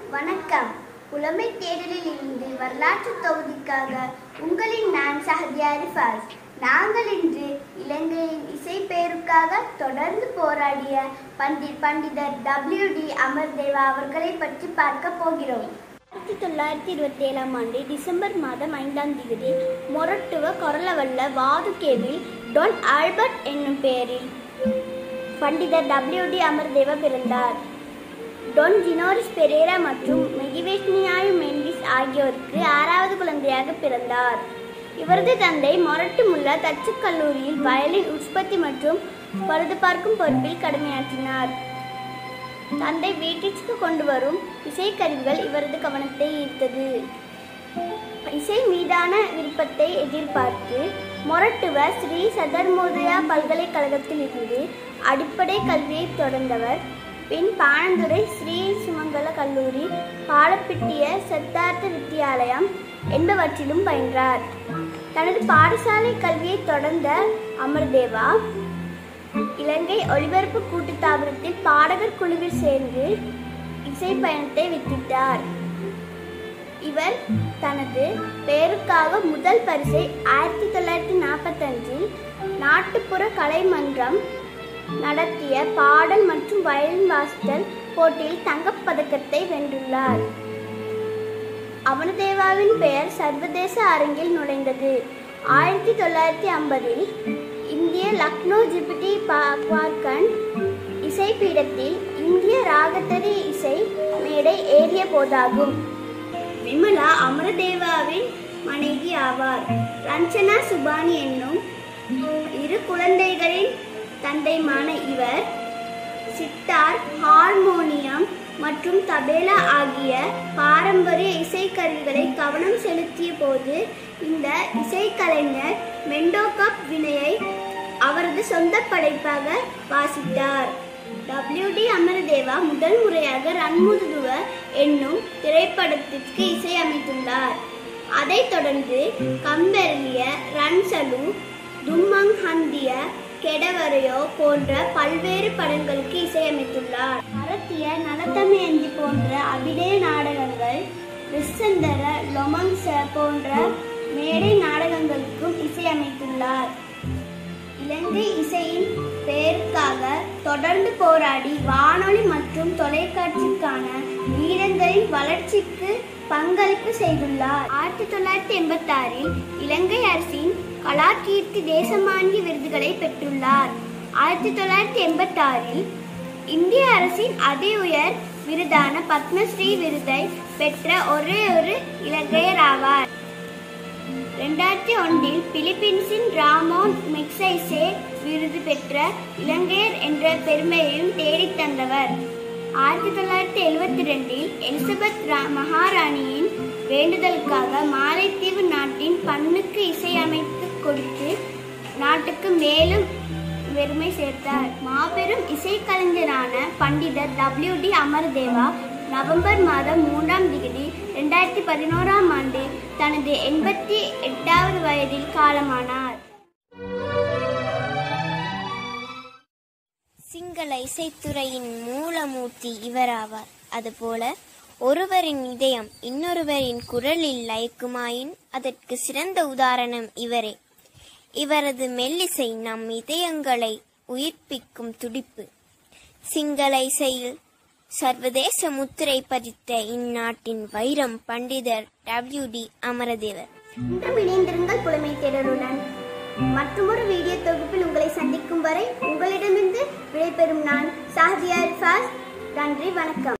வணக்கம் புலமை தேடலில் இருந்து வரலாற்று தொகுதிக்காக உங்களின் நான் சஹதியா ரிஃபாஸ் நாங்கள் இன்று இலங்கையின் இசை பேருக்காக தொடர்ந்து போராடிய பண்டிட் பண்டிதர் டபிள்யூ டி அமர்தேவா அவர்களை பற்றி பார்க்க போகிறோம் ஆயிரத்தி தொள்ளாயிரத்தி இருபத்தி ஏழாம் ஆண்டு டிசம்பர் மாதம் ஐந்தாம் தேதி மொரட்டுவ கொரலவல்ல வாதுகேவில் டொன் ஆல்பர்ட் என்னும் பெயரில் பண்டிதர் டபிள்யூ டி அமர்தேவா பிறந்தார் டொன் ஜினோரிஸ் பெரேரா மற்றும் மெகிவேஷ்னியாயு மெண்டிஸ் ஆகியோருக்கு ஆறாவது குழந்தையாக பிறந்தார் இவரது தந்தை மொரட்டுமுள்ள தச்சு கல்லூரியில் வயலின் உற்பத்தி மற்றும் பழுது பார்க்கும் பொறுப்பில் கடமையாற்றினார் தந்தை வீட்டிற்கு கொண்டு வரும் இசைக்கருவிகள் இவரது கவனத்தை ஈர்த்தது இசை மீதான விருப்பத்தை எதிர்பார்த்து மொரட்டுவ ஸ்ரீ சதர்மோதயா பல்கலைக்கழகத்தில் இருந்து அடிப்படை கல்வியை தொடர்ந்தவர் பின் பாணந்துறை ஸ்ரீ சுமங்கல கல்லூரி பாலப்பிட்டிய சித்தார்த்த வித்தியாலயம் என்பவற்றிலும் பயின்றார் தனது பாடசாலை கல்வியை தொடர்ந்த அமர்தேவா இலங்கை ஒலிபரப்பு கூட்டுத்தாபனத்தில் பாடகர் குழுவில் சேர்ந்து இசை பயணத்தை வித்திட்டார் இவர் தனது பெயருக்காக முதல் பரிசை ஆயிரத்தி தொள்ளாயிரத்தி நாற்பத்தஞ்சில் நாட்டுப்புற கலைமன்றம் நடத்திய பாடல் மற்றும் வயலின் வாசித்தல் போட்டியில் தங்கப்பதக்கத்தை வென்றுள்ளார் அவனதேவாவின் பெயர் சர்வதேச அரங்கில் நுழைந்தது ஆயிரத்தி தொள்ளாயிரத்தி ஐம்பதில் இந்திய லக்னோ ஜிபிடி பார்க்கன் இசைப்பீடத்தில் இந்திய ராகத்தரி இசை மேடை ஏறிய போதாகும் விமலா அமரதேவாவின் மனைவி ஆவார் ரஞ்சனா சுபானி என்னும் இரு குழந்தைகளின் தந்தைமான இவர் சித்தார் ஹார்மோனியம் மற்றும் தபேலா ஆகிய பாரம்பரிய இசைக்கருவிகளை கவனம் செலுத்திய போது இந்த இசைக்கலைஞர் மெண்டோகப் வினையை அவரது சொந்த படைப்பாக வாசித்தார் டபிள்யூ டி அமரதேவா முதல் முறையாக ரன்முதுதுவ என்னும் திரைப்படத்திற்கு இசையமைத்துள்ளார் அதைத் தொடர்ந்து கம்பெர்லிய ரன்சலு தும்மங் ஹந்திய கெடவரையோ போன்ற பல்வேறு படங்களுக்கு இசையமைத்துள்ளார் மரத்திய நலத்தமையந்தி போன்ற அபிநய நாடகங்கள் ரிசந்தர லொமங்ச போன்ற மேடை நாடகங்களுக்கும் இசையமைத்துள்ளார் இலங்கை இசையின் பெயருக்காக தொடர்ந்து போராடி வானொலி மற்றும் தொலைக்காட்சிக்கான வீரர்களின் வளர்ச்சிக்கு பங்களிப்பு செய்துள்ளார் ஆயிரத்தி தொள்ளாயிரத்தி எண்பத்தி ஆறில் இலங்கை அரசின் கலாகீர்த்தி தேசமானிய விருதுகளை பெற்றுள்ளார் ஆயிரத்தி தொள்ளாயிரத்தி எண்பத்தி ஆறில் இந்திய அரசின் அதி உயர் விருதான பத்மஸ்ரீ விருதை பெற்ற ஒரே ஒரு இலங்கையர் ஆவார் ரெண்டாயிரத்தி ஒன்றில் பிலிப்பீன்ஸின் ராமோன் மெக்சைசே விருது பெற்ற இலங்கையர் என்ற பெருமையையும் தேடித் தந்தவர் ஆயிரத்தி தொள்ளாயிரத்தி எழுவத்தி ரெண்டில் எலிசபெத் ரா- மகாராணியின் வேண்டுதலுக்காக மாலைத்தீவு நாட்டின் பண்ணுக்கு இசையமைத்து கொடுத்து நாட்டுக்கு மேலும் பெருமை சேர்த்தார் மாபெரும் இசைக்கலைஞரான பண்டிதர் டபிள்யூ டி அமர்தேவா நவம்பர் மாதம் மூன்றாம் தேதி ரெண்டாயிரத்தி பதினோராம் ஆண்டு தனது எண்பத்தி எட்டாவது வயதில் காலமானார் சிங்கள இசைத்துறையின் மூலமூர்த்தி இவராவார் அதுபோல ஒருவரின் இதயம் இன்னொருவரின் குரலில் லயக்குமாயின் அதற்கு சிறந்த உதாரணம் இவரே இவரது மெல்லிசை நம் இதயங்களை உயிர்ப்பிக்கும் துடிப்பு சிங்கள இசையில் சர்வதேச முத்திரை பதித்த இந்நாட்டின் வைரம் பண்டிதர் டபிள்யூ டி அமரதேவர் இன்றும் இணைந்திருங்கள் புலமை தேடலுடன் மற்றொரு வீடியோ தொகுப்பில் உங்களை சந்திக்கும் வரை உங்களிடமிருந்து விடைபெறும் நான் சாஹியா இர்ஃபாஸ் நன்றி வணக்கம்